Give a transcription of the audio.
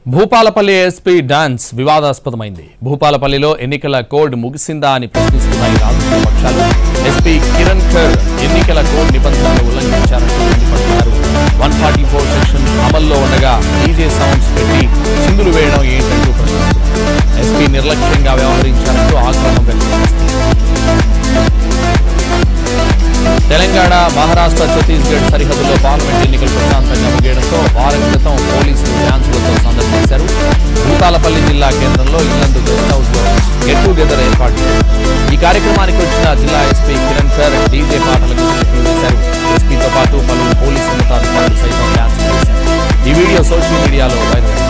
Bhupalpally SP dance వివాదాస్పదమైంది భూపాలపల్లిలో ఎన్నికల కోడ్ ముగిసిందా అని ప్రశ్నిస్తున్నాయి రాజకీయ పక్షాలు ఎస్పీ కిరణ్ ఖర్ ఎన్నికల కోడ్ నిబంధనలు ఉల్లంఘించారంటూ మండిపడుతున్నారు వన్ ఫార్టీ ఫోర్ సెక్షన్ అమల్లో ఉండగా డీజే సౌండ్స్ పెట్టి చిందులు వేయడం ఏంటంటూ ప్రశ్నిస్తున్నారు ఎస్పీ నిర్లక్ష్యంగా వ్యవహరించారంటూ ఆగ్రహం వ్యక్తం చేస్తున్నారు తెలంగాణ మహారాష్ట్ర ఛత్తీస్గఢ్ సరిహద్దులో పార్లమెంట్ ఎన్నికలు ప్రశాంతంగా ముగియడంతో వారం క్రితం పోలీసులు డ్యాన్సులతో సందడి చేశారు భూతాలపల్లి జిల్లా కేంద్రంలో ఇల్లందు గెస్ట్ హౌస్ లో గెట్ టుగెదర్ ఏర్పాటు చేశారు ఈ కార్యక్రమానికి వచ్చిన జిల్లా ఎస్పీ కిరణ్ ఖర్ డీజే పాటలకు చెట్లు వేశారు ఎస్పీతో పాటు పలువురు పోలీసు ఉన్నతాధికారులు సైతం డ్యాన్స్ చేశారు ఈ వీడియో సోషల్ మీడియాలో వైరల్ అయింది.